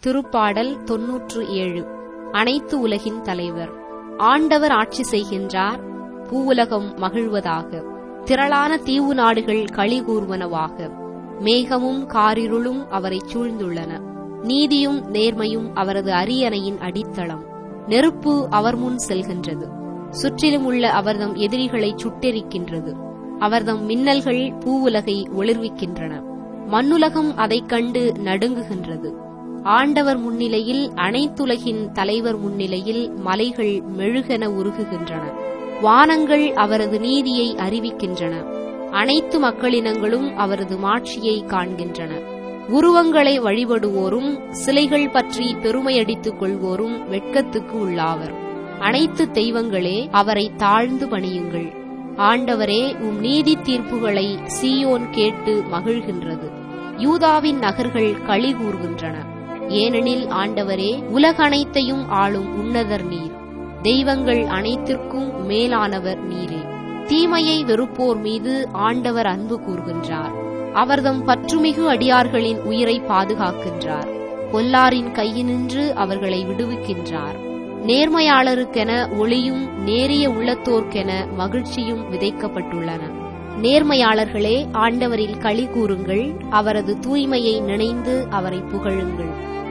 திருப்பாடல் தொன்னூற்று ஏழு அனைத்து உலகின் தலைவர் ஆண்டவர் ஆட்சி செய்கின்றார் பூவுலகம் மகிழ்வதாக திரளான தீவு நாடுகள் களி கூர்வனவாக மேகமும் காரிருளும் அவரை சூழ்ந்துள்ளன நீதியும் நேர்மையும் அவரது அரியணையின் அடித்தளம் நெருப்பு அவர் முன் செல்கின்றது சுற்றிலும் உள்ள அவர்தம் எதிரிகளை சுட்டெரிக்கின்றது அவர்தம் மின்னல்கள் பூவுலகை ஒளிர்விக்கின்றன மண்ணுலகம் அதைக் கண்டு நடுங்குகின்றது ஆண்டவர் முன்னிலையில் அனைத்துலகின் தலைவர் முன்னிலையில் மலைகள் மெழுகென உருகுகின்றன வானங்கள் அவரது நீதியை அறிவிக்கின்றன அனைத்து மக்களினங்களும் அவரது மாட்சியை காண்கின்றன உருவங்களை வழிபடுவோரும் சிலைகள் பற்றி பெருமையடித்துக் கொள்வோரும் வெட்கத்துக்கு உள்ளாவர் அனைத்து தெய்வங்களே அவரை தாழ்ந்து பணியுங்கள் ஆண்டவரே உம் நீதி தீர்ப்புகளை சீயோன் கேட்டு மகிழ்கின்றது யூதாவின் நகர்கள் களி கூறுகின்றன ஏனெனில் ஆண்டவரே உலகனைத்தையும் ஆளும் உன்னதர் நீர் தெய்வங்கள் அனைத்திற்கும் மேலானவர் நீரே தீமையை வெறுப்போர் மீது ஆண்டவர் அன்பு கூறுகின்றார் அவர்தம் பற்றுமிகு அடியார்களின் உயிரை பாதுகாக்கின்றார் பொல்லாரின் கையினின்று அவர்களை விடுவிக்கின்றார் நேர்மையாளருக்கென ஒளியும் நேரிய உள்ளத்தோர்க்கென மகிழ்ச்சியும் விதைக்கப்பட்டுள்ளன நேர்மையாளர்களே ஆண்டவரில் களி கூறுங்கள் அவரது தூய்மையை நினைந்து அவரை புகழுங்கள்